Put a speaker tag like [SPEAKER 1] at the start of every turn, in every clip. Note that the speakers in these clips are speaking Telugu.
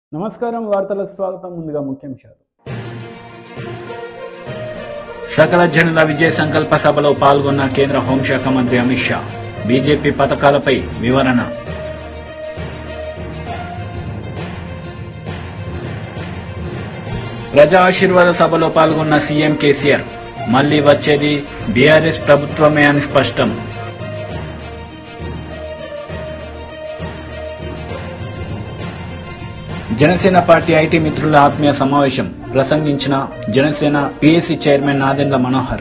[SPEAKER 1] నమస్కారం వార్తలకు స్వాగతం ముందుగా ముఖ్యాంశాలు
[SPEAKER 2] సకల జనుల విజయ సంకల్ప సభలో పాల్గొన్న కేంద్ర హోంశాఖ మంత్రి అమిత్ షా బీజేపీ పథకాలపై వివరణ ప్రజా ఆశీర్వాద సభలో పాల్గొన్న సీఎం కేసీఆర్ మళ్లీ వచ్చేది బీఆర్ఎస్ ప్రభుత్వమే అని స్పష్టం జనసేన పార్టీ ఐటీ మిత్రుల ఆత్మీయ సమావేశం ప్రసంగించిన జనసేన పిఎస్సి చైర్మన్ నాదెండ్ల మనోహర్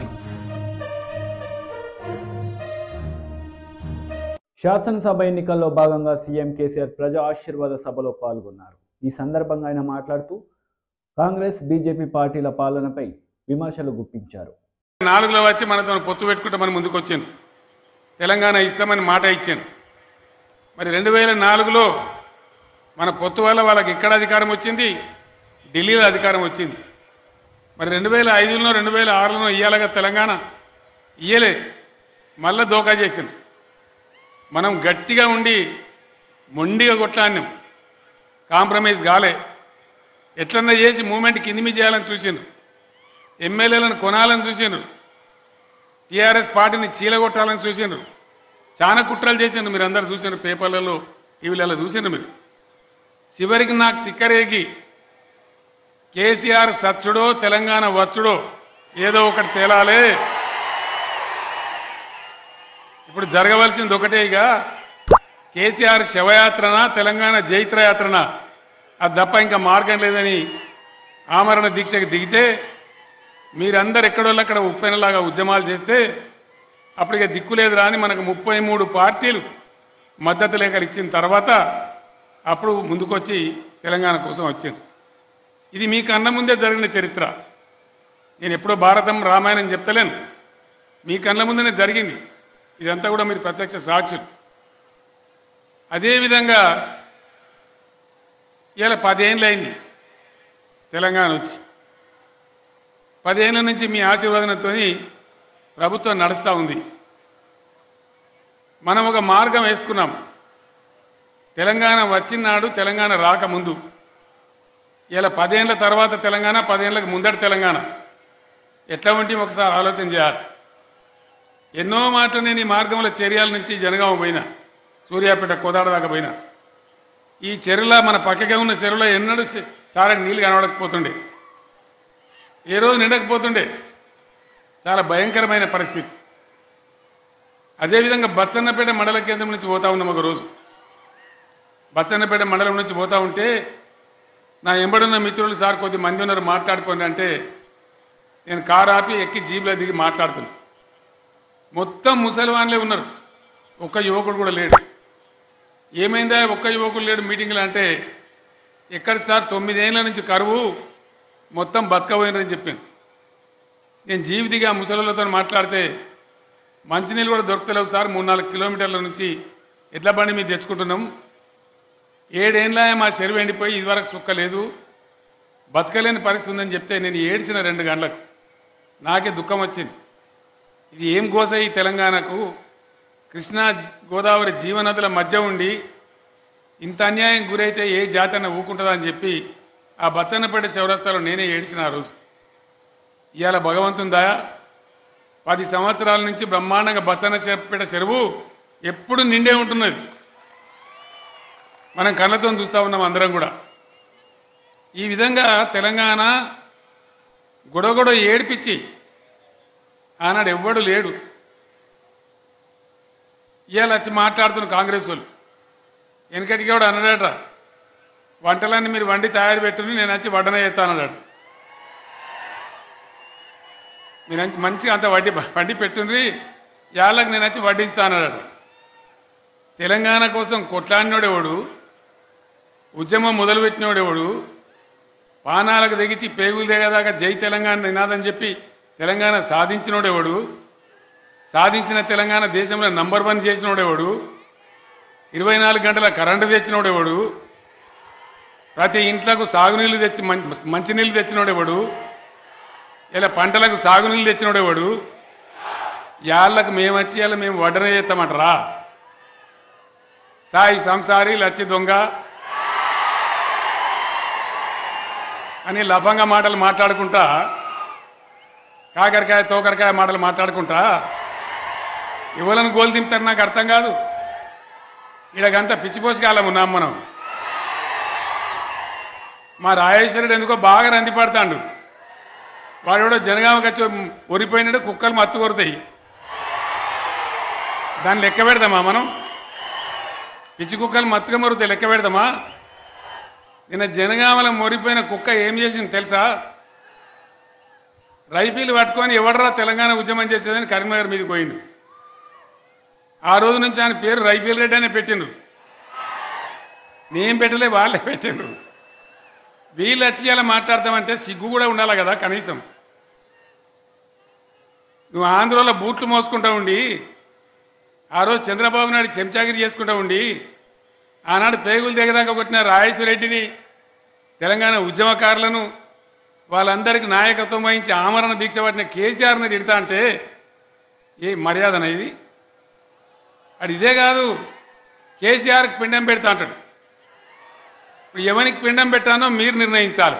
[SPEAKER 1] శాసనసభ ఎన్నికల్లో భాగంగా సీఎం కేసీఆర్ ప్రజా ఆశీర్వాద సభలో పాల్గొన్నారు ఈ సందర్భంగా ఆయన మాట్లాడుతూ కాంగ్రెస్ బీజేపీ పార్టీల పాలనపై విమర్శలు గుప్పించారు
[SPEAKER 3] నాలుగులో వచ్చి మనతో పొత్తు పెట్టుకుంటే మనం ముందుకు వచ్చింది తెలంగాణ ఇస్తామని మాట ఇచ్చాను మరి రెండు వేల నాలుగులో మన పొత్తు వల్ల వాళ్ళకి ఎక్కడ అధికారం వచ్చింది ఢిల్లీలో అధికారం వచ్చింది మరి రెండు వేల ఐదులో రెండు వేల ఆరులో ఇయ్యాలగా తెలంగాణ ఇయ్యలే మళ్ళా దోకా చేసింది మనం గట్టిగా ఉండి మొండిగా కొట్లాడినాం కాంప్రమైజ్ కాలే ఎట్లన్నా చేసి మూమెంట్ కింది మీద చేయాలని చూసిండ్రు ఎమ్మెల్యేలను కొనాలని చూసిండ్రు టీఆర్ఎస్ పార్టీని చీలగొట్టాలని చూసిండ్రు చాలా కుట్రలు చేసిండ్రు మీరు అందరు చూసిండ్రు పేపర్లలో టీవీలలో చూసిండ్రు మీరు చివరికి నాకు తిక్కరేగి కేసీఆర్ సచ్చుడో తెలంగాణ వచ్చుడో ఏదో ఒకటి తేలాలే ఇప్పుడు జరగవలసింది ఒకటే ఇక కేసీఆర్ శవయాత్రనా తెలంగాణ జైత్రయాత్రనా అది తప్ప ఇంకా మార్గం లేదని ఆమరణ దీక్షకు దిగితే మీరందరు ఎక్కడోళ్ళు అక్కడ ఉప్పెనలాగా ఉద్యమాలు చేస్తే అప్పటికే దిక్కు లేదురా అని మనకు ముప్పై మూడు పార్టీలు మద్దతు లేఖలు ఇచ్చిన తర్వాత అప్పుడు ముందుకొచ్చి తెలంగాణ కోసం వచ్చింది ఇది మీ కన్న ముందే జరిగిన చరిత్ర నేను ఎప్పుడో భారతం రామాయణం చెప్తలేను మీ కళ్ళ ముందనే జరిగింది ఇదంతా కూడా మీరు ప్రత్యక్ష సాక్షులు అదేవిధంగా ఇలా పదేళ్ళు అయింది తెలంగాణ వచ్చి పదేళ్ల నుంచి మీ ఆశీర్వాదంతో ప్రభుత్వం నడుస్తూ ఉంది మనం ఒక మార్గం వేసుకున్నాం తెలంగాణ వచ్చినాడు తెలంగాణ రాకముందు ఇలా పదేళ్ల తర్వాత తెలంగాణ పదేళ్లకు ముందటి తెలంగాణ ఎట్లా ఉంటే ఒకసారి ఆలోచన చేయాలి ఎన్నో మాటలు నేను ఈ మార్గంలో చర్యాల నుంచి జనగామ పోయినా సూర్యాపేట కోదాడ దాకా పోయినా ఈ చెరువులో మన పక్కగా ఉన్న చెరువులో ఎన్నడూ సారని నీళ్ళు కనబడకపోతుండే ఏ రోజు నిండకపోతుండే చాలా భయంకరమైన పరిస్థితి అదేవిధంగా బచ్చన్నపేట మండల కేంద్రం నుంచి పోతా ఉన్నాం ఒక రోజు బచ్చన్నపేట మండలం నుంచి పోతా ఉంటే నా ఎంబడున్న మిత్రులు సార్ కొద్ది మంది ఉన్నారు మాట్లాడుకోండి అంటే నేను కారు ఆపి ఎక్కి జీబులో దిగి మాట్లాడుతున్నాను మొత్తం ముసలివాన్లే ఉన్నారు ఒక్క యువకుడు కూడా లేడు ఏమైందా ఒక్క యువకుడు లేడు మీటింగ్లు అంటే ఎక్కడ సార్ తొమ్మిదేళ్ల నుంచి కరువు మొత్తం బతకపోయినని చెప్పాను నేను జీవితిగా ముసలిలతో మాట్లాడితే మంచినీళ్ళు కూడా దొరకలేవు సార్ మూడు నాలుగు కిలోమీటర్ల నుంచి ఎడ్ల బండి మీద తెచ్చుకుంటున్నాం ఏడేళ్ళ మా చెరువు ఎండిపోయి ఇదివరకు సుక్క లేదు బతకలేని పరిస్థితి ఉందని చెప్తే నేను ఏడ్చిన రెండు గంటలకు నాకే దుఃఖం వచ్చింది ఇది ఏం గోస ఈ తెలంగాణకు కృష్ణా గోదావరి జీవనదుల మధ్య ఉండి ఇంత అన్యాయం గురైతే ఏ జాతి అన్న ఊకుంటుందా అని చెప్పి ఆ బచ్చన్నపేట శివరస్తాలో నేనే ఏడిచిన ఆ రోజు ఇవాళ భగవంతుందా పది సంవత్సరాల నుంచి బ్రహ్మాండంగా బచ్చన్నపేట చెరువు ఎప్పుడు నిండే ఉంటున్నది మనం కళ్ళతో చూస్తూ ఉన్నాం అందరం కూడా ఈ విధంగా తెలంగాణ గొడవ ఏడిపించి ఆనాడు ఎవ్వడు లేడు ఇవాళ వచ్చి మాట్లాడుతున్న కాంగ్రెస్ వాళ్ళు వెనకటికి కూడా అన్నాడట వంటలన్నీ మీరు వండి తయారు పెట్టుకుని నేను వచ్చి వడ్డన చేస్తానన్నాడు మీరు మంచి మంచిగా అంత వడ్డీ వడ్డీ పెట్టుండ్రి యాళ్ళకి నేను వచ్చి వడ్డిస్తానన్నాడు తెలంగాణ కోసం కొట్లాడినోడెవడు ఉద్యమం మొదలుపెట్టినోడెవడు పానాలకు తెగించి పేగులు దిగదాకా జై తెలంగాణ నినాదని చెప్పి తెలంగాణ సాధించినోడెవడు సాధించిన తెలంగాణ దేశంలో నంబర్ వన్ చేసినోడెవడు ఇరవై నాలుగు గంటల కరెంటు తెచ్చినోడెవడు ప్రతి ఇంట్లకు సాగునీళ్లు తెచ్చి మం- మంచినీళ్ళు తెచ్చినోడెవడు ఇలా పంటలకు సాగునీళ్ళు తెచ్చినోడెవడు యాళ్ళకు మేము వచ్చి ఇలా మేము వడ్డన చేస్తామంటారా సాయి సంసారి లచ్చి దొంగ అని లఫంగా మాటలు మాట్లాడుకుంటా కాకరకాయ తోకరకాయ మాటలు మాట్లాడుకుంటా ఎవరిని గోలు దింపుతారు నాకు అర్థం కాదు ఈడకంతా పిచ్చిపోసి ఉన్నాం మనం మా రాజేశ్వరుడు ఎందుకో బాగా రంది పడతాడు వాడు కూడా జనగామకి వచ్చి ఒరిపోయినాడు కుక్కలు మత్తు కొడతాయి దాన్ని లెక్క పెడదామా మనం పిచ్చి కుక్కలు మత్తుగా మరుగుతాయి లెక్క పెడదామా నిన్న జనగామల మొరిపోయిన కుక్క ఏం చేసింది తెలుసా రైఫిల్ పట్టుకొని ఎవడరా తెలంగాణ ఉద్యమం చేసేదని కరీంనగర్ మీదకి పోయిండు ఆ రోజు నుంచి ఆయన పేరు రైఫిల్ రెడ్డి అనే పెట్టిండ్రు నేను పెట్టలే వాళ్ళే పెట్టిండ్రు వీళ్ళు వచ్చి ఇలా మాట్లాడతామంటే సిగ్గు కూడా ఉండాలి కదా కనీసం నువ్వు ఆంధ్రలో బూట్లు మోసుకుంటా ఉండి ఆ రోజు చంద్రబాబు నాయుడు చెంచాగిరి చేసుకుంటా ఉండి ఆనాడు పేగులు దిగదాకా కొట్టిన రాజేశ్వర రెడ్డిని తెలంగాణ ఉద్యమకారులను వాళ్ళందరికీ నాయకత్వం వహించి ఆమరణ దీక్ష పట్టిన కేసీఆర్ని తిడతా అంటే ఏ మర్యాదన ఇది అది ఇదే కాదు కేసీఆర్కి పిండం పెడతా అంటాడు ఇప్పుడు ఎవరికి పిండం పెట్టానో మీరు నిర్ణయించాలి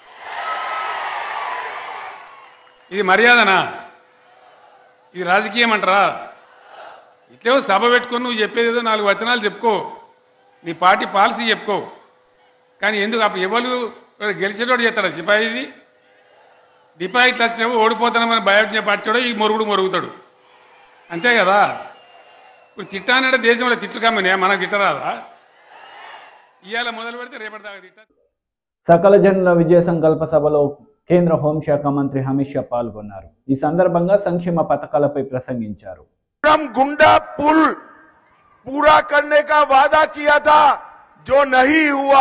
[SPEAKER 3] ఇది మర్యాదనా ఇది రాజకీయం అంటారా ఇట్లేవో సభ పెట్టుకొని నువ్వు చెప్పేది ఏదో నాలుగు వచనాలు చెప్పుకో నీ పార్టీ పాలసీ చెప్పుకో కానీ ఎందుకు అప్పుడు ఎవరు గెలిచేటోడు చేస్తాడా సిపాయిది డిపాజిట్లు వచ్చినప్పుడు ఓడిపోతానమని భయం పట్టాడో ఈ మొరుగుడు మొరుగుతాడు అంతే కదా ఇప్పుడు తిట్టానంటే దేశంలో తిట్లు కమ్మని మనకు తిట్టరాదా ఇవాళ మొదలు పెడితే రేపటి తిట్ట
[SPEAKER 1] సకల జనుల విజయ సంకల్ప సభలో కేంద్ర హోంశాఖ మంత్రి అమిత్ షా పాల్గొన్నారు ఈ సందర్భంగా సంక్షేమ పథకాలపై ప్రసంగించారు
[SPEAKER 4] विक्रम गुंडा पुल पूरा करने का वादा किया था जो नहीं हुआ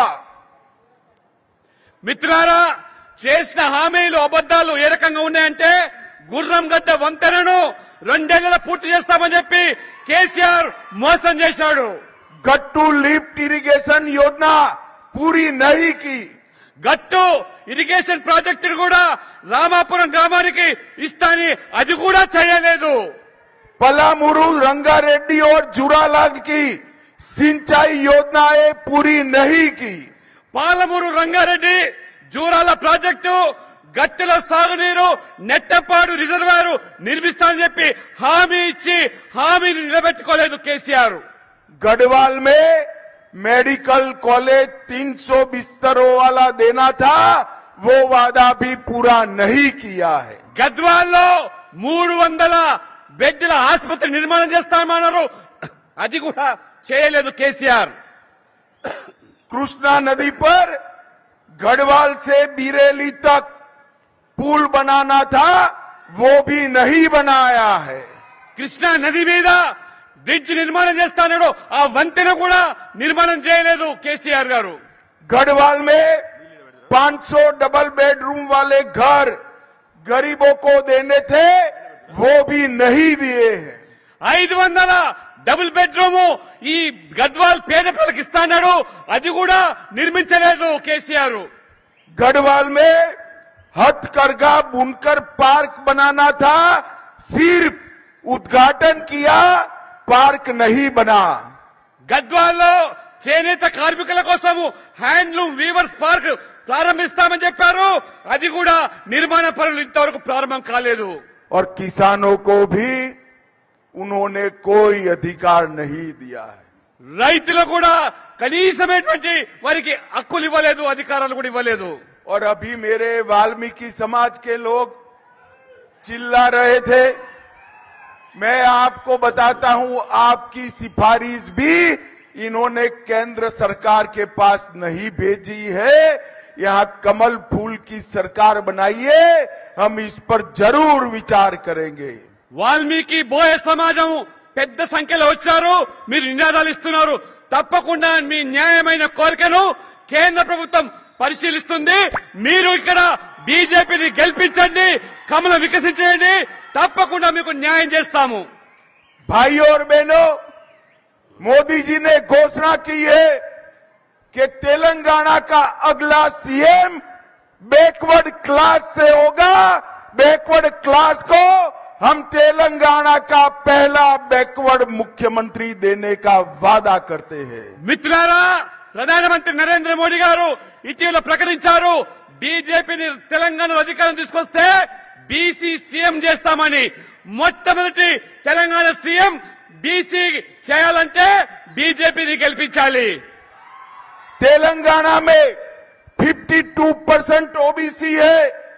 [SPEAKER 5] మిత్రులారా చేసిన హామీలు అబద్ధాలు ఏ రకంగా ఉన్నాయంటే గుర్రం గడ్డ వంతెనను రెండేళ్లలో పూర్తి చేస్తామని చెప్పి కేసీఆర్ మోసం చేశాడు
[SPEAKER 4] गट्टू लिफ्ट इरिगेशन योजना पूरी नहीं की
[SPEAKER 5] గట్టు ఇరిగేషన్ ప్రాజెక్టును కూడా రామాపురం గ్రామానికి ఇస్తాని అది కూడా చేయలేదు
[SPEAKER 4] पलामुरु रंगारेड्डी और जुरालाल की सिंचाई योजनाएं पूरी नहीं की
[SPEAKER 5] పాలమూరు రంగారెడ్డి జూరాల ప్రాజెక్టు గట్టెల సాగునీరు నెట్టపాడు రిజర్వాయర్ నిర్మిస్తానని చెప్పి హామీ ఇచ్చి హామీని నిలబెట్టుకోలేదు కేసీఆర్
[SPEAKER 4] गढ़वाल में मेडिकल कॉलेज 300 बिस्तरों वाला देना था वो वादा भी पूरा नहीं किया है
[SPEAKER 5] గద్వాల్లో మూడు వందల బెడ్ల ఆసుపత్రి నిర్మాణం చేస్తామన్నారు అది కూడా చేయలేదు కేసీఆర్
[SPEAKER 4] कृष्णा नदी पर गढ़वाल से बीरेली तक पुल बनाना था वो भी नहीं बनाया है
[SPEAKER 5] కృష్ణా నది మీద బ్రిడ్జ్ నిర్మాణం చేస్తానడు ఆ వంతెన కూడా నిర్మాణం చేయలేదు కేసీఆర్ గారు
[SPEAKER 4] गढ़वाल में 500 डबल बेडरूम वाले घर गरीबों को देने थे वो भी नहीं दिए हैं
[SPEAKER 5] ఐదు వందల డబుల్ బెడ్రూమ్ ఈ గద్వాల్ పేద పిల్లలకి ఇస్తాడు అది కూడా నిర్మించలేదు కేసీఆర్
[SPEAKER 4] गढ़वाल में हथकरघा बुनकर पार्क बनाना था सिर्फ उद्घाटन किया पार्क नहीं बना
[SPEAKER 5] గద్వాల్లో చేనేత కార్మికుల కోసం హ్యాండ్లూమ్ వీవర్స్ పార్క్ ప్రారంభిస్తామని చెప్పారు అది కూడా నిర్మాణ పనులు ఇంతవరకు ప్రారంభం కాలేదు
[SPEAKER 4] और किसानों को भी उन्होंने कोई अधिकार नहीं दिया है
[SPEAKER 5] రైతులు కూడా కనీసమైనటువంటి వారికి హక్కులు ఇవ్వలేదు అధికారాలు కూడా ఇవ్వలేదు
[SPEAKER 4] और अभी मेरे वाल्मीकि समाज के लोग चिल्ला रहे थे मैं आपको बताता हूं आपकी सिफारिश भी इन्होंने केंद्र सरकार के पास नहीं भेजी है यहां कमल फूल की सरकार बनाइए हम इस पर जरूर विचार करेंगे
[SPEAKER 5] వాల్మీకి బోయ సమాజం పెద్ద సంఖ్యలో వచ్చారు మీరు నినాదాలు ఇస్తున్నారు తప్పకుండా మీ న్యాయమైన కోరికను కేంద్ర ప్రభుత్వం పరిశీలిస్తుంది మీరు ఇక్కడ బీజేపీని గెలిపించండి కమలం వికసించండి తప్పకుండా మీకు న్యాయం చేస్తాము
[SPEAKER 4] भाइयों और बहनों मोदी जी ने घोषणा की है कि तेलंगाना का अगला सीएम बैकवर्ड क्लास से होगा बैकवर्ड क्लास को हम तेलंगाना का पहला बैकवर्ड मुख्यमंत्री देने का वादा करते हैं
[SPEAKER 5] మిత్రులారా ప్రధానమంత్రి నరేంద్ర మోడీ గారు ఇటీవల ప్రకటించారు బీజేపీని తెలంగాణలో అధికారం తీసుకొస్తే బీసీ సీఎం చేస్తామని మొట్టమొదటి తెలంగాణ సీఎం బీసీ చేయాలంటే బీజేపీని గెలిపించాలి
[SPEAKER 4] तेलंगाना में 52 परसेंट ओबीसी है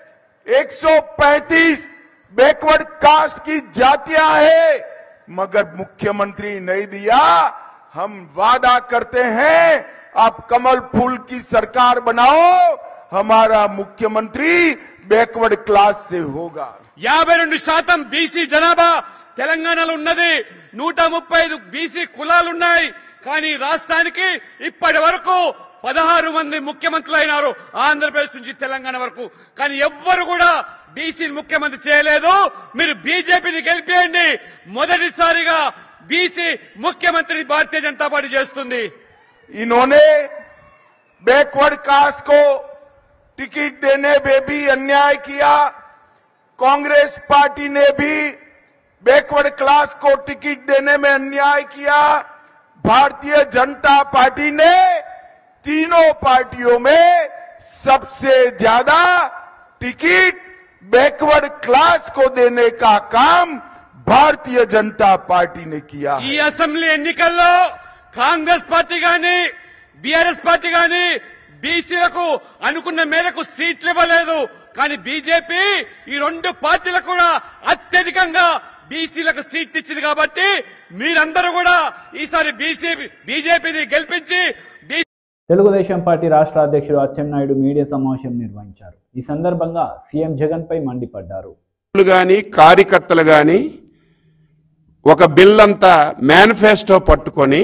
[SPEAKER 4] 135 बैकवर्ड कास्ट की जातियां है मगर मुख्यमंत्री नहीं दिया हम वादा करते हैं आप कमल फूल की सरकार बनाओ हमारा मुख्यमंत्री बैकवर्ड क्लास से होगा
[SPEAKER 5] యాభై రెండు శాతం బీసీ జనాభా తెలంగాణలో ఉన్నది నూట ముప్పై ఐదు బీసీ కులాలున్నాయి కానీ రాష్ట్రానికి ఇప్పటి వరకు పదహారు మంది ముఖ్యమంత్రులు అయినారు ఆంధ్రప్రదేశ్ నుంచి తెలంగాణ వరకు కానీ ఎవ్వరు కూడా బీసీ ముఖ్యమంత్రి చేయలేదు మీరు బీజేపీని గెలిపేయండి మొదటిసారిగా బీసీ ముఖ్యమంత్రి భారతీయ జనతా పార్టీ చేస్తుంది
[SPEAKER 4] इन्होंने बैकवर्ड कास्ट को टिकट देने में भी अन्याय किया कांग्रेस पार्टी ने भी बैकवर्ड क्लास को टिकट देने में अन्याय किया भारतीय जनता पार्टी ने तीनों पार्टियों में सबसे ज्यादा टिकट बैकवर्ड क्लास को देने का काम भारतीय जनता पार्टी ने किया है।
[SPEAKER 5] ఈ అసెంబ్లీ ఎన్నికల్లో కాంగ్రెస్ పార్టీ గాని బీఆర్ఎస్ పార్టీ గాని బీసీలకు అనుకున్న మేరకు సీట్లు ఇవ్వలేదు కానీ బీజేపీ ఈ రెండు పార్టీలకు కూడా అత్యధికంగా బీసీలకు సీట్లు ఇచ్చింది కాబట్టి మీరందరూ కూడా ఈసారి బీసీ బీజేపీని గెలిపించి బీ
[SPEAKER 1] తెలుగుదేశం పార్టీ రాష్ట్ర అధ్యక్షుడు అచ్చెన్నాయుడు మీడియా సమావేశం నిర్వహించారు ఈ సందర్భంగా సీఎం జగన్పై మండిపడ్డారు
[SPEAKER 6] గాని కార్యకర్తలు గాని ఒక బిల్ అంతా మేనిఫెస్టో పట్టుకొని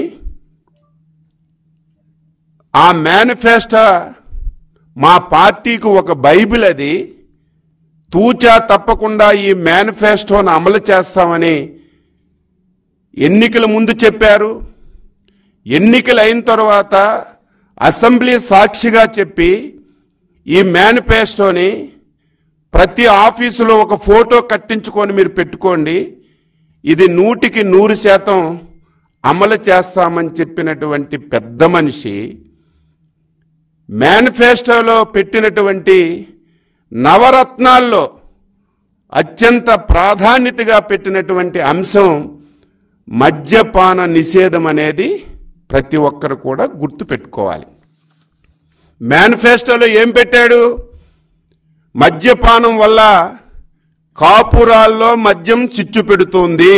[SPEAKER 6] ఆ మేనిఫెస్టో మా పార్టీకి ఒక బైబిల్ అది తూచా తప్పకుండా ఈ మేనిఫెస్టోను అమలు చేస్తామని ఎన్నికల ముందు చెప్పారు ఎన్నికలు అయిన తర్వాత అసెంబ్లీ సాక్షిగా చెప్పి ఈ మేనిఫెస్టోని ప్రతి ఆఫీసులో ఒక ఫోటో కట్టించుకొని మీరు పెట్టుకోండి ఇది నూటికి నూరు శాతం అమలు చేస్తామని చెప్పినటువంటి పెద్ద మనిషి మేనిఫెస్టోలో పెట్టినటువంటి నవరత్నాల్లో అత్యంత ప్రాధాన్యతగా పెట్టినటువంటి అంశం మద్యపాన నిషేధం అనేది ప్రతి ఒక్కరు కూడా గుర్తుపెట్టుకోవాలి మేనిఫెస్టోలో ఏం పెట్టాడు మద్యపానం వల్ల కాపురాల్లో మద్యం చిచ్చు పెడుతుంది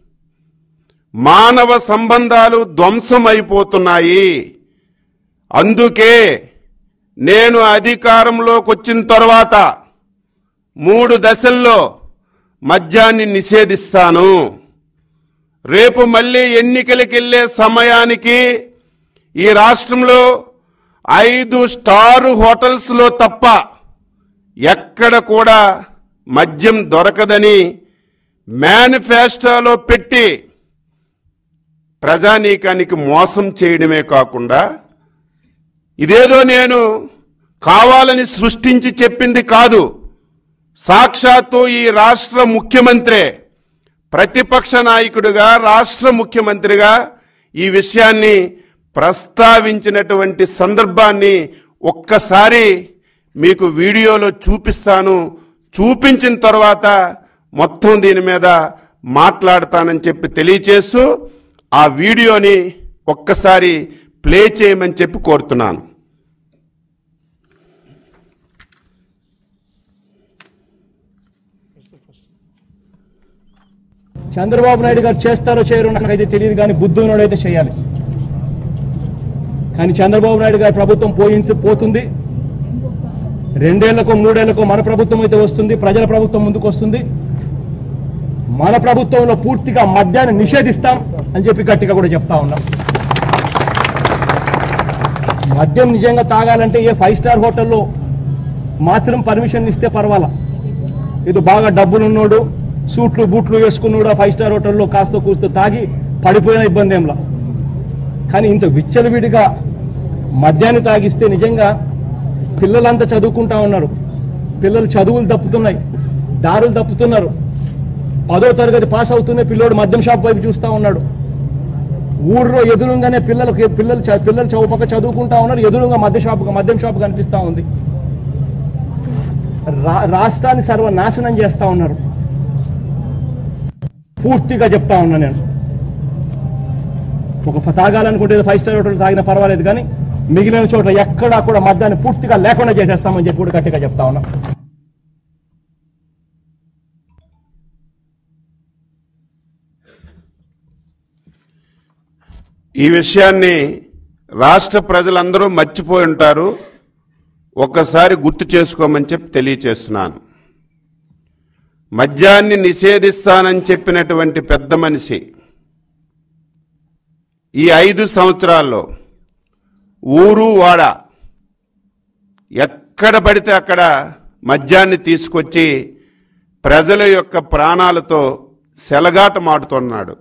[SPEAKER 6] మానవ సంబంధాలు ధ్వంసమైపోతున్నాయి అందుకే నేను అధికారంలోకి వచ్చిన తర్వాత మూడు దశల్లో మద్యాన్ని నిషేధిస్తాను రేపు మళ్ళీ ఎన్నికలకెళ్లే సమయానికి ఈ రాష్ట్రంలో ఐదు స్టార్ హోటల్స్లో తప్ప ఎక్కడ కూడా మద్యం దొరకదని మేనిఫెస్టోలో పెట్టి ప్రజానీకానికి మోసం చేయడమే కాకుండా ఇదేదో నేను కావాలని సృష్టించి చెప్పింది కాదు సాక్షాత్తు ఈ రాష్ట్ర ముఖ్యమంత్రే ప్రతిపక్ష నాయకుడిగా రాష్ట్ర ముఖ్యమంత్రిగా ఈ విషయాన్ని ప్రస్తావించినటువంటి సందర్భాన్ని ఒక్కసారి మీకు వీడియోలో చూపిస్తాను చూపించిన తర్వాత మొత్తం దీని మీద మాట్లాడతానని చెప్పి తెలియచేస్తూ ఆ వీడియోని ఒక్కసారి ప్లే చేయమని చెప్పి కోరుతున్నాను
[SPEAKER 7] చంద్రబాబు నాయుడు గారు చేస్తారో చేయరో నాకైతే తెలియదు కానీ బుద్ధి ఉన్నాడైతే చేయాలి కానీ చంద్రబాబు నాయుడు గారి ప్రభుత్వం పోయింది పోతుంది రెండేళ్లకో మూడేళ్లకో మన ప్రభుత్వం అయితే వస్తుంది ప్రజల ప్రభుత్వం ముందుకు వస్తుంది మన ప్రభుత్వంలో పూర్తిగా మద్యాన్ని నిషేధిస్తాం అని చెప్పి గట్టిగా కూడా చెప్తా ఉన్నాం మద్యం నిజంగా తాగాలంటే ఏ ఫైవ్ స్టార్ హోటల్లో మాత్రం పర్మిషన్ ఇస్తే పర్వాలా ఇది బాగా డబ్బులున్నోడు సూట్లు బూట్లు వేసుకున్నాడు ఆ ఫైవ్ స్టార్ హోటల్లో కాస్త కూస్తూ తాగి పడిపోయిన ఇబ్బంది ఏంలా కానీ ఇంత విచ్చలవిడిగా మద్యాన్ని తాగిస్తే నిజంగా పిల్లలంతా చదువుకుంటా ఉన్నారు పిల్లలు చదువులు తప్పుతున్నాయి దారులు తప్పుతున్నారు పదో తరగతి పాస్ అవుతూనే పిల్లోడు మద్యం షాప్ వైపు చూస్తా ఉన్నాడు ఊర్లో ఎదురుగానే పిల్లలకు పిల్లలు చ- పిల్లలు చౌపక్క చదువుకుంటా ఉన్నారు ఎదురుగా మద్య షాప్ మద్యం షాప్ కనిపిస్తా ఉంది రా- రాష్ట్రాన్ని సర్వనాశనం చేస్తా ఉన్నారు పూర్తిగా చెప్తా ఉన్నా నేను ఒక ఫ- తాగాలనుకుంటే ఏదో ఫైవ్ స్టార్ హోటల్ తాగినా పర్వాలేదు కానీ మిగిలిన చోట్ల ఎక్కడా కూడా మద్యాన్ని పూర్తిగా లేకుండా చేసేస్తామని చెప్పి కూడా గట్టిగా చెప్తా ఉన్నా
[SPEAKER 6] ఈ విషయాన్ని రాష్ట్ర ప్రజలందరూ మర్చిపోయి ఉంటారు ఒక్కసారి గుర్తు చేసుకోమని చెప్పి తెలియచేస్తున్నాను మద్యాన్ని నిషేధిస్తానని చెప్పినటువంటి పెద్ద మనిషి ఈ ఐదు సంవత్సరాల్లో ఊరు వాడ ఎక్కడ పడితే అక్కడ మద్యాన్ని తీసుకొచ్చి ప్రజల యొక్క ప్రాణాలతో సెలగాటమాడుతున్నాడు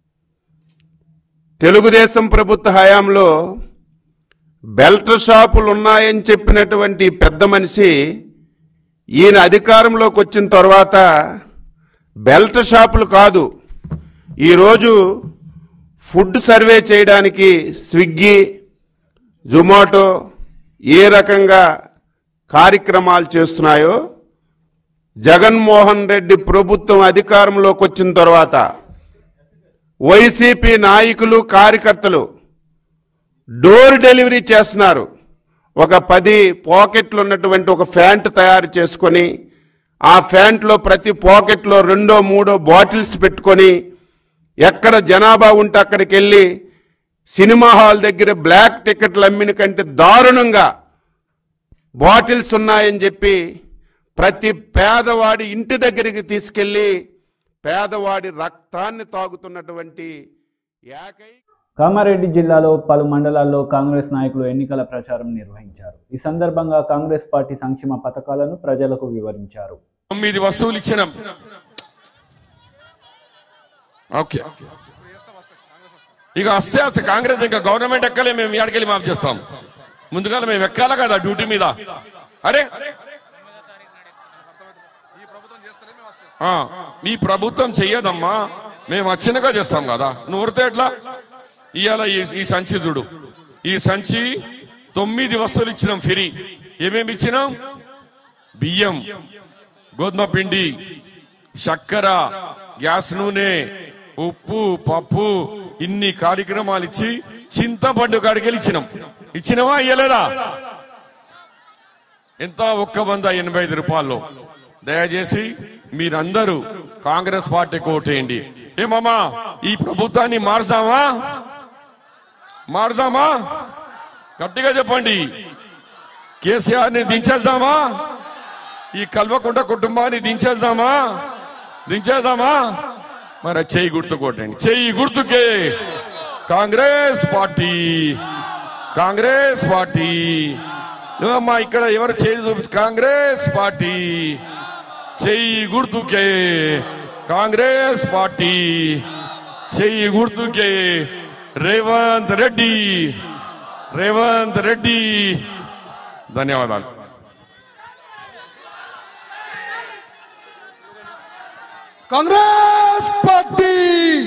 [SPEAKER 6] తెలుగుదేశం ప్రభుత్వ హయాంలో బెల్ట్ షాపులు ఉన్నాయని చెప్పినటువంటి పెద్ద మనిషి ఈయన అధికారంలోకి వచ్చిన తర్వాత బెల్ట్ షాపులు కాదు ఈరోజు ఫుడ్ సర్వే చేయడానికి స్విగ్గీ జొమాటో ఏ రకంగా కార్యక్రమాలు చేస్తున్నాయో జగన్మోహన్ రెడ్డి ప్రభుత్వం అధికారంలోకి వచ్చిన తర్వాత వైసీపీ నాయకులు కార్యకర్తలు డోర్ డెలివరీ చేస్తున్నారు ఒక పది పాకెట్లు ఉన్నటువంటి ఒక ఫ్యాంట్ తయారు చేసుకొని ఆ ఫ్యాంట్లో ప్రతి పాకెట్లో రెండో మూడో బాటిల్స్ పెట్టుకొని ఎక్కడ జనాభా ఉంటే అక్కడికి వెళ్ళి సినిమా హాల్ దగ్గర బ్లాక్ టికెట్లు అమ్మిన కంటే దారుణంగా బాటిల్స్ ఉన్నాయని చెప్పి ప్రతి పేదవాడి ఇంటి దగ్గరికి తీసుకెళ్లి పేదవాడి రక్తాన్ని తాగుతున్నటువంటి ఏకైక
[SPEAKER 1] కామారెడ్డి జిల్లాలో పలు మండలాల్లో కాంగ్రెస్ నాయకులు ఎన్నికల ప్రచారం నిర్వహించారు ఈ సందర్భంగా కాంగ్రెస్ పార్టీ సంక్షేమ పథకాలను ప్రజలకు వివరించారు
[SPEAKER 5] తొమ్మిది వస్తువులు ఇచ్చినాం ఓకే ఇక వస్తే వస్తే కాంగ్రెస్ ఇంకా గవర్నమెంట్ ఎక్కలే మేము ఎక్కడికెళ్ళి మాఫ్ చేస్తాం ముందుగా మేము ఎక్కాలి కదా డ్యూటీ మీద అరే ఆ, ఈ ప్రభుత్వం చెయ్యదమ్మా మేము వచ్చినగా చేస్తాం కదా నువ్వు ఊరితే ఎట్లా ఇవాళ ఈ- ఈ సంచి చూడు ఈ సంచి తొమ్మిది వస్తువులు ఇచ్చినాం ఫ్రీ ఏమేమి ఇచ్చినాం బియ్యం గోధుమ పిండి చక్కెర గ్యాస్ నూనె ఉప్పు పప్పు ఇన్ని కార్యక్రమాలు ఇచ్చి చింతపండు కాడికెళ్ళి ఇచ్చినాం ఇచ్చినవా ఇయ్యలేదా ఎంత ఒక్క వంద ఎనభై ఐదు రూపాయల్లో దయచేసి మీరందరూ కాంగ్రెస్ పార్టీకి ఓటేయండి ఏమమ్మా ఈ ప్రభుత్వాన్ని మారుదామా మారుదామా గట్టిగా చెప్పండి కేసీఆర్ ని దించేద్దామా ఈ కల్వకుంట కుటుంబాన్ని దించేద్దామా దించేద్దామా మరి అది చెయ్యి గుర్తు కొట్టండి చెయ్యి గుర్తుకే కాంగ్రెస్ పార్టీ కాంగ్రెస్ పార్టీ అమ్మా ఇక్కడ ఎవరు చేయి చూపి కాంగ్రెస్ పార్టీ చెయ్యి గుర్తుకే కాంగ్రెస్ పార్టీ చెయ్యి గుర్తుకే రేవంత్ రెడ్డి రేవంత్ రెడ్డి ధన్యవాదాలు
[SPEAKER 8] కాంగ్రెస్ పార్టీ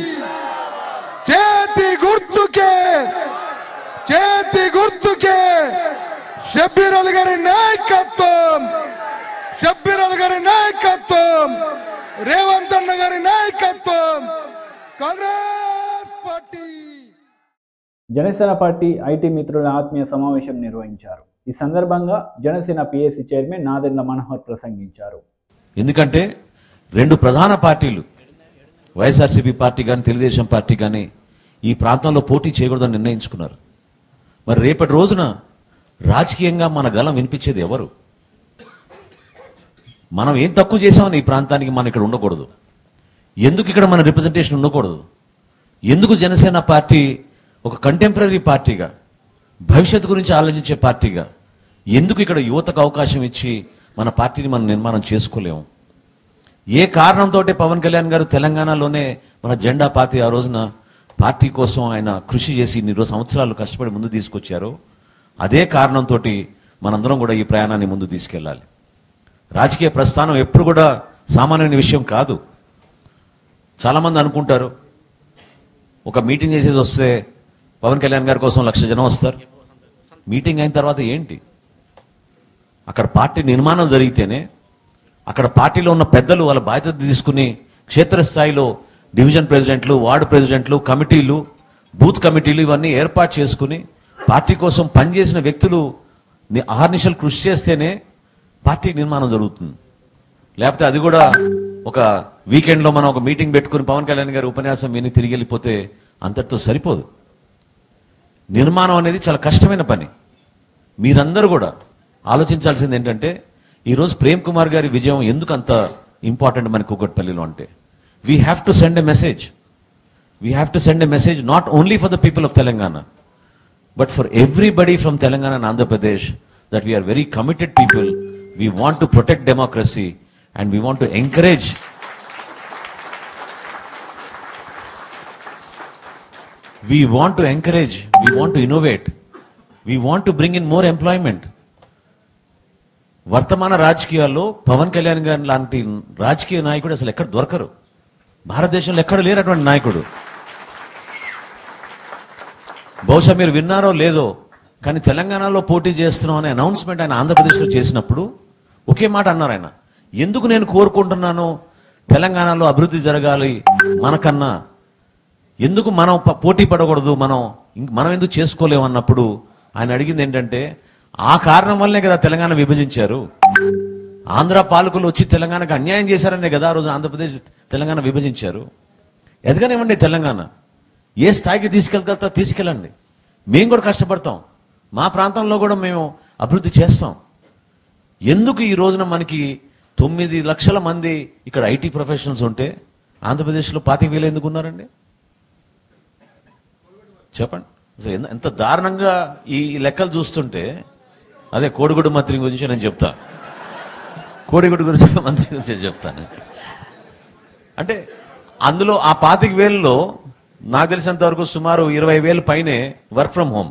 [SPEAKER 8] చేతి గుర్తుకే చేతి గుర్తుకే షబ్బీర్ అలీ గారి నాయకత్వం షబ్బీర్ అలీ గారి నాయకత్వం రేవంత్ అన్న గారి నాయకత్వం Congress party
[SPEAKER 1] Janasena party IT మిత్రుల ఆత్మీయ సమావేశం నిర్వహించారు ఈ సందర్భంగా జనసేన పిఎస్సి చైర్మన్ నాదెండ్ల మనోహర్ ప్రసంగించారు
[SPEAKER 9] ఎందుకంటే రెండు ప్రధాన పార్టీలు వైఎస్ఆర్సీపీ పార్టీ కానీ తెలుగుదేశం పార్టీ కానీ ఈ ప్రాంతంలో పోటీ చేయకూడదని నిర్ణయించుకున్నారు మరి రేపటి రోజున రాజకీయంగా మన గలం వినిపించేది ఎవరు మనం ఏం తక్కువ చేసామని ఈ ప్రాంతానికి మనం ఇక్కడ ఉండకూడదు ఎందుకు ఇక్కడ మన రిప్రజెంటేషన్ ఉండకూడదు ఎందుకు జనసేన పార్టీ ఒక కంటెంపరీ పార్టీగా భవిష్యత్తు గురించి ఆలోచించే పార్టీగా ఎందుకు ఇక్కడ యువతకు అవకాశం ఇచ్చి మన పార్టీని మనం నిర్మాణం చేసుకోలేము ఏ కారణంతో పవన్ కళ్యాణ్ గారు తెలంగాణలోనే మన జెండా పాతి ఆ రోజున పార్టీ కోసం ఆయన కృషి చేసి ఇన్ని రోజు సంవత్సరాలు కష్టపడి ముందు తీసుకొచ్చారో అదే కారణంతో మనందరం కూడా ఈ ప్రయాణాన్ని ముందు తీసుకెళ్ళాలి రాజకీయ ప్రస్థానం ఎప్పుడు కూడా సామాన్యమైన విషయం కాదు చాలామంది అనుకుంటారు ఒక మీటింగ్ చేసేసి వస్తే పవన్ కళ్యాణ్ గారి కోసం లక్ష జనం వస్తారు మీటింగ్ అయిన తర్వాత ఏంటి అక్కడ పార్టీ నిర్మాణం జరిగితేనే అక్కడ పార్టీలో ఉన్న పెద్దలు వాళ్ళ బాధ్యత తీసుకుని క్షేత్రస్థాయిలో డివిజన్ ప్రెసిడెంట్లు వార్డు ప్రెసిడెంట్లు కమిటీలు బూత్ కమిటీలు ఇవన్నీ ఏర్పాటు చేసుకుని పార్టీ కోసం పనిచేసిన వ్యక్తులు ని- అహర్నిశలు కృషి చేస్తేనే పార్టీ నిర్మాణం జరుగుతుంది లేకపోతే అది కూడా ఒక వీకెండ్లో మనం ఒక మీటింగ్ పెట్టుకుని పవన్ కళ్యాణ్ గారి ఉపన్యాసం విని తిరిగి వెళ్ళిపోతే అంతటితో సరిపోదు నిర్మాణం అనేది చాలా కష్టమైన పని మీరందరూ కూడా ఆలోచించాల్సింది ఏంటంటే ఈరోజు ప్రేమ్ కుమార్ గారి విజయం ఎందుకు అంత ఇంపార్టెంట్ మన కూకట్పల్లిలో అంటే we have to send a message we have to send a message not only for the people of Telangana but for everybody from Telangana and Andhra Pradesh that we are very committed people we want to protect democracy and we want to encourage we want to encourage, we want to innovate, we want to bring in more employment. వర్తమాన రాజకీయాల్లో పవన్ కళ్యాణ్ గారి లాంటి రాజకీయ నాయకుడు అసలు ఎక్కడ దొరకరు భారతదేశంలో ఎక్కడ లేరు అటువంటి నాయకుడు బహుశా మీరు విన్నారో లేదో కానీ తెలంగాణలో పోటీ చేస్తున్నాం అనే అనౌన్స్మెంట్ ఆయన ఆంధ్రప్రదేశ్లో చేసినప్పుడు ఒకే మాట అన్నారు ఆయన ఎందుకు నేను కోరుకుంటున్నాను తెలంగాణలో అభివృద్ధి జరగాలి మనకన్నా ఎందుకు మనం ప- పోటీ పడకూడదు మనం ఇంక మనం ఎందుకు చేసుకోలేము అన్నప్పుడు ఆయన అడిగింది ఏంటంటే ఆ కారణం వల్లనే కదా తెలంగాణ విభజించారు ఆంధ్ర పాలకులు వచ్చి తెలంగాణకు అన్యాయం చేశారనే కదా ఆ రోజు ఆంధ్రప్రదేశ్ తెలంగాణ విభజించారు ఎదగనివ్వండి తెలంగాణ ఏ స్థాయికి తీసుకెళ్ళగలుగుతా తీసుకెళ్ళండి మేము కూడా కష్టపడతాం మా ప్రాంతంలో కూడా మేము అభివృద్ధి చేస్తాం ఎందుకు ఈ రోజున మనకి తొమ్మిది లక్షల మంది ఇక్కడ ఐటీ ప్రొఫెషనల్స్ ఉంటే ఆంధ్రప్రదేశ్లో పాతిక వేలు ఎందుకు ఉన్నారండి చెప్పండి అసలు ఎంత- ఎంత దారుణంగా ఈ ఈ లెక్కలు చూస్తుంటే అదే కోడిగుడు మంత్రి గురించి నేను చెప్తా కోడిగుడు గురించి మంత్రి గురించి చెప్తాను అంటే అందులో ఆ పాతిక వేలలో నాకు తెలిసినంత వరకు సుమారు ఇరవై వేలు పైనే వర్క్ ఫ్రమ్ హోమ్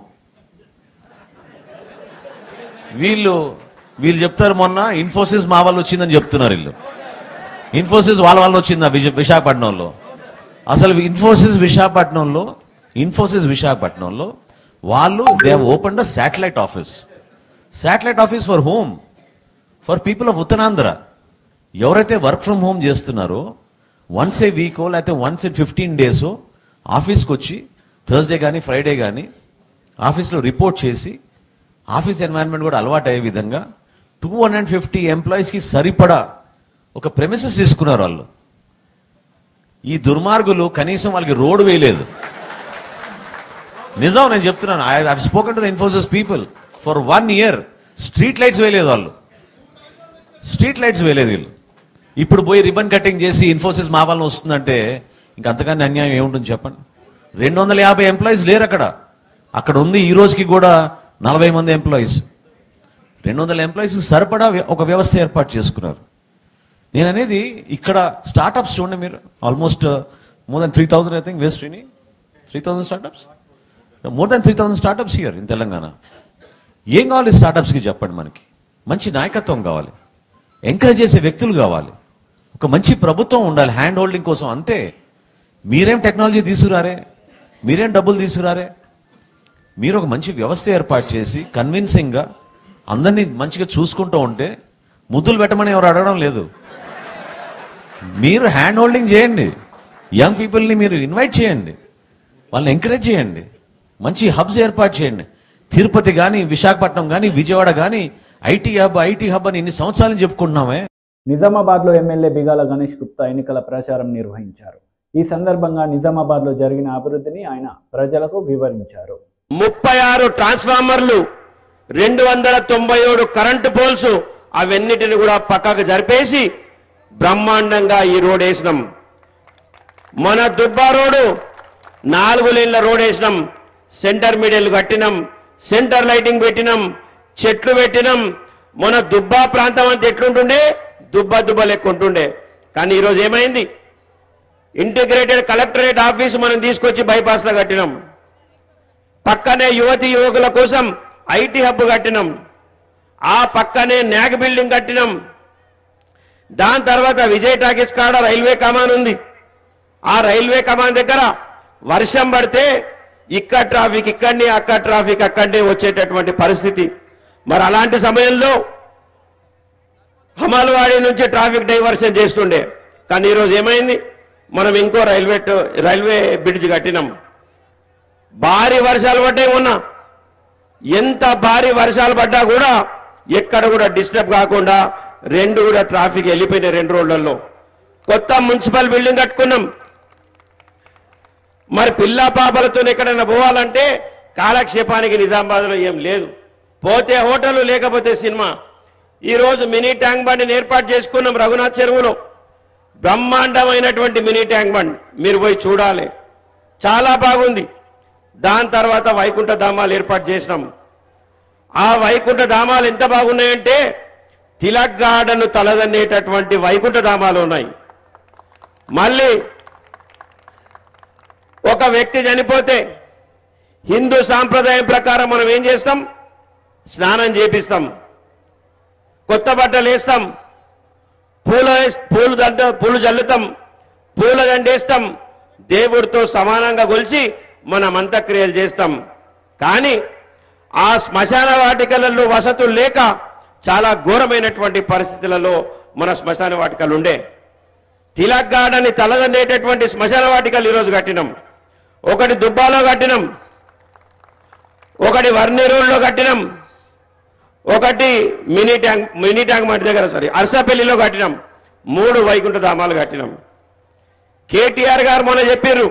[SPEAKER 9] వీళ్ళు వీళ్ళు చెప్తారు మొన్న ఇన్ఫోసిస్ మా వాళ్ళు వచ్చిందని చెప్తున్నారు వీళ్ళు ఇన్ఫోసిస్ వాళ్ళ వాళ్ళు వచ్చిందా విజ విశాఖపట్నంలో అసలు ఇన్ఫోసిస్ విశాఖపట్నంలో ఇన్ఫోసిస్ విశాఖపట్నంలో వాళ్ళు they open the satellite office satellite office for home for people of Uttarandhra ఎవరైతే వర్క్ ఫ్రమ్ హోమ్ చేస్తున్నారో వన్స్ ఏ వీకో లేకపోతే వన్స్ ఇన్ ఫిఫ్టీన్ డేసో ఆఫీస్కి వచ్చి థర్స్డే కానీ ఫ్రైడే కానీ ఆఫీస్లో రిపోర్ట్ చేసి ఆఫీస్ ఎన్వైరన్మెంట్ కూడా అలవాటు అయ్యే విధంగా టూ హండ్రెడ్ ఫిఫ్టీ ఎంప్లాయీస్కి సరిపడా ఒక ప్రెమిసెస్ తీసుకున్నారు వాళ్ళు ఈ దుర్మార్గులు కనీసం వాళ్ళకి రోడ్డు వేయలేదు నిజం నేను చెప్తున్నాను I have spoken to the Infosys people for one year street lights వేయలేదు వాళ్ళు స్ట్రీట్ లైట్స్ వేయలేదు వీళ్ళు ఇప్పుడు పోయి రిబన్ కటింగ్ చేసి ఇన్ఫోసిస్ మా వాళ్ళని వస్తుందంటే ఇంక అంతకన్నా అన్యాయం ఏముంటుంది చెప్పండి రెండు వందల యాభై ఎంప్లాయీస్ లేరు అక్కడ అక్కడ ఉంది ఈ రోజుకి కూడా నలభై మంది ఎంప్లాయీస్ రెండు వందల ఎంప్లాయీస్ సరిపడా వ్య- ఒక వ్యవస్థ ఏర్పాటు చేసుకున్నారు నేను అనేది ఇక్కడ స్టార్టప్స్ చూడండి మీరు almost more than three thousand I think వెస్ట్ శ్రీని three thousand startups more than three thousand startups here in Telangana ఏం కావాలి స్టార్టప్స్కి చెప్పండి మనకి మంచి నాయకత్వం కావాలి ఎంకరేజ్ చేసే వ్యక్తులు కావాలి ఒక మంచి ప్రభుత్వం ఉండాలి హ్యాండ్ హోల్డింగ్ కోసం అంతే మీరేం టెక్నాలజీ తీసుకురారే మీరేం డబ్బులు తీసుకురారే మీరు ఒక మంచి వ్యవస్థ ఏర్పాటు చేసి కన్విన్సింగ్గా అందరినీ మంచిగా చూసుకుంటూ ఉంటే ముద్దులు పెట్టమని ఎవరు అడగడం లేదు మీరు హ్యాండ్ హోల్డింగ్ చేయండి యంగ్ పీపుల్ని మీరు ఇన్వైట్ చేయండి వాళ్ళని ఎంకరేజ్ చేయండి మంచి హబ్స్ ఏర్పాటు చేయండి తిరుపతి కానీ విశాఖపట్నం కానీ విజయవాడ కానీ ఐటీ హబ్ ఐటీ హబ్ అని ఇన్ని సంవత్సరాలు చెప్పుకుంటున్నామే
[SPEAKER 1] నిజామాబాద్లో ఎమ్మెల్యే బిగాల గణేష్ గుప్తా ఎన్నికల ప్రచారం నిర్వహించారు ఈ సందర్భంగా నిజామాబాద్లో జరిగిన అభివృద్ధిని ఆయన ప్రజలకు వివరించారు
[SPEAKER 10] ముప్పై ఆరు ట్రాన్స్ఫార్మర్లు రెండు వందల తొంభై ఏడు కరెంటు పోల్స్ అవన్నిటిని కూడా పక్కకు జరిపేసి బ్రహ్మాండంగా ఈ రోడ్ వేసినాం మన దుబ్బా రోడ్డు నాలుగు లేన్ల రోడ్ వేసినాం సెంటర్ మీడియల్ కట్టినాం సెంటర్ లైటింగ్ పెట్టినాం చెట్లు పెట్టినాం మన దుబ్బా ప్రాంతం అంతా ఎట్లుంటుండే దుబ్బ దుబ్బ లెక్క ఉంటుండే కానీ ఈరోజు ఏమైంది ఇంటిగ్రేటెడ్ కలెక్టరేట్ ఆఫీస్ మనం తీసుకొచ్చి బైపాస్ లో కట్టినాం పక్కనే యువతి యువకుల కోసం ఐటీ హబ్ కట్టినాం ఆ పక్కనే న్యాక్ బిల్డింగ్ కట్టినాం దాని తర్వాత విజయ్ టాకీస్ కాడ రైల్వే కమాన్ ఉంది ఆ రైల్వే కమాన్ దగ్గర వర్షం పడితే ఇక్కడ ట్రాఫిక్ ఇక్కడనే అక్కడ ట్రాఫిక్ అక్కడనే వచ్చేటటువంటి పరిస్థితి మరి అలాంటి సమయంలో హమల్వాడి నుంచి ట్రాఫిక్ డైవర్షన్ చేస్తుండే కానీ ఈరోజు ఏమైంది మనం ఇంకో రైల్వే ట- రైల్వే బ్రిడ్జ్ కట్టినాం భారీ వర్షాలు పడ్డాయి మొన్న ఎంత భారీ వర్షాలు పడ్డా కూడా ఎక్కడ కూడా డిస్టర్బ్ కాకుండా రెండు కూడా ట్రాఫిక్ వెళ్ళిపోయినాయి రెండు రోడ్లలో కొత్త మున్సిపల్ బిల్డింగ్ కట్టుకున్నాం మరి పిల్ల పాపలతో ఎక్కడైనా పోవాలంటే కాలక్షేపానికి నిజామాబాద్లో ఏం లేదు పోతే హోటల్ లేకపోతే సినిమా ఈరోజు మినీ ట్యాంక్ బండిని ఏర్పాటు చేసుకున్నాం రఘునాథ్ చెరువులో బ్రహ్మాండమైనటువంటి మినీ ట్యాంక్ బండ్ మీరు పోయి చూడాలి చాలా బాగుంది దాని తర్వాత వైకుంఠ ధామాలు ఏర్పాటు చేసినాం ఆ వైకుంఠ ధామాలు ఎంత బాగున్నాయంటే తిలక్ గార్డెన్ తలదన్నేటటువంటి వైకుంఠ ధామాలు ఉన్నాయి మళ్ళీ ఒక వ్యక్తి చనిపోతే హిందూ సాంప్రదాయం ప్రకారం మనం ఏం చేస్తాం స్నానం చేపిస్తాం కొత్త బట్టలు వేస్తాం పూల వేస్- పూలు దండ పూలు చల్లుతాం పూల దండేస్తాం దేవుడితో సమానంగా కొలిచి మనం అంత్యక్రియలు చేస్తాం కానీ ఆ శ్మశాన వాటికలలో వసతులు లేక చాలా ఘోరమైనటువంటి పరిస్థితులలో మన శ్మశాన వాటికలు ఉండే తిలక్ గార్డెన్ తలదన్నేటటువంటి శ్మశాన వాటికలు ఈరోజు కట్టినాం ఒకటి దుబ్బాలో కట్టినాం ఒకటి వర్నేరులో కట్టినాం ఒకటి మినీ ట్యాంక్ మినీ ట్యాంక్ మట్టి దగ్గర సారీ అరసపల్లిలో కట్టినాం మూడు వైకుంఠ ధామాలు కట్టినాం కేటీఆర్ గారు మొన్న చెప్పారు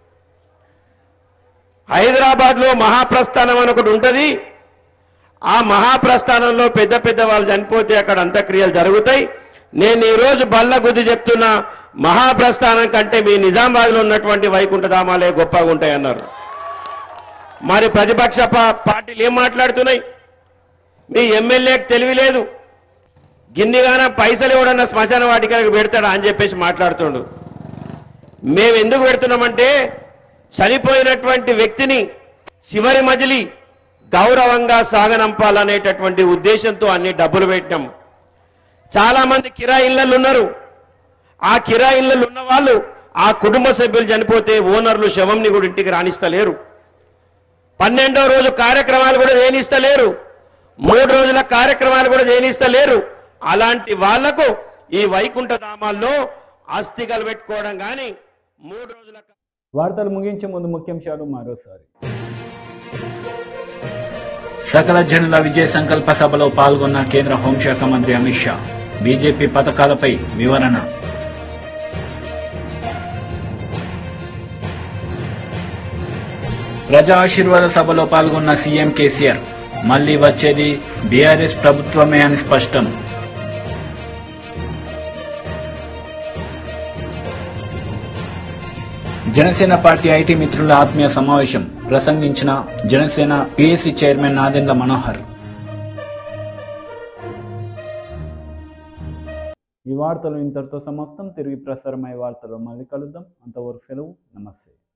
[SPEAKER 10] హైదరాబాద్ లో మహాప్రస్థానం అని ఒకటి ఉంటది ఆ మహాప్రస్థానంలో పెద్ద పెద్ద వాళ్ళు చనిపోతే అక్కడ అంత్యక్రియలు జరుగుతాయి నేను ఈ రోజు బల్ల గుద్ది చెప్తున్నా మహాప్రస్థానం కంటే మీ నిజామాబాద్ లో ఉన్నటువంటి వైకుంఠ ధామాలే గొప్పగా ఉంటాయి అన్నారు మరి ప్రతిపక్ష పా- పార్టీలు ఏం మాట్లాడుతున్నాయి మీ ఎమ్మెల్యేకి తెలివి లేదు గిన్నిగాన పైసలు ఎవడన్నా శ్మశాన వాటికలకు పెడతాడా అని చెప్పేసి మాట్లాడుతుండు మేము ఎందుకు పెడుతున్నామంటే చనిపోయినటువంటి వ్యక్తిని చివరి మజిలి గౌరవంగా సాగనంపాలనేటటువంటి ఉద్దేశంతో అన్ని డబ్బులు పెట్టినాం చాలా మంది కిరాయి ఇళ్ళలు ఉన్నారు ఆ కిరాయి ఇళ్ళలు ఉన్న వాళ్ళు ఆ కుటుంబ సభ్యులు చనిపోతే ఓనర్లు శవంని కూడా ఇంటికి రాణిస్తలేరు పన్నెండో రోజు కార్యక్రమాలు కూడా చేయనిస్తలేరు మూడు రోజుల కార్యక్రమాలు కూడా చేయనిస్తలేరు అలాంటి వాళ్లకు ఈ వైకుంఠ ధామాల్లో ఆస్తికలు పెట్టుకోవడం కానీ మూడు రోజుల
[SPEAKER 1] వార్తలు ముగించే ముందు ముఖ్యాంశాలు మరోసారి
[SPEAKER 2] సకల జనుల విజయ సంకల్ప సభలో పాల్గొన్న కేంద్ర హోంశాఖ మంత్రి అమిత్ షా బీజేపీ పథకాలపై వివరణ ప్రజా ఆశీర్వాద సభలో పాల్గొన్న సీఎం కేసీఆర్ మళ్లీ వచ్చేది బీఆర్ఎస్ ప్రభుత్వమే అని స్పష్టం జనసేన పార్టీ ఐటీ మిత్రుల ఆత్మీయ సమావేశం ప్రసంగించిన జనసేన పిఎస్సి చైర్మన్ నాదెండ్ల మనోహర్
[SPEAKER 1] ఈ వార్తలు ఇంతటితో సమాప్తం తిరిగి ప్రసారమయ్యే వార్తలు మళ్ళీ కలుద్దాం అంతవరకు సెలవు నమస్తే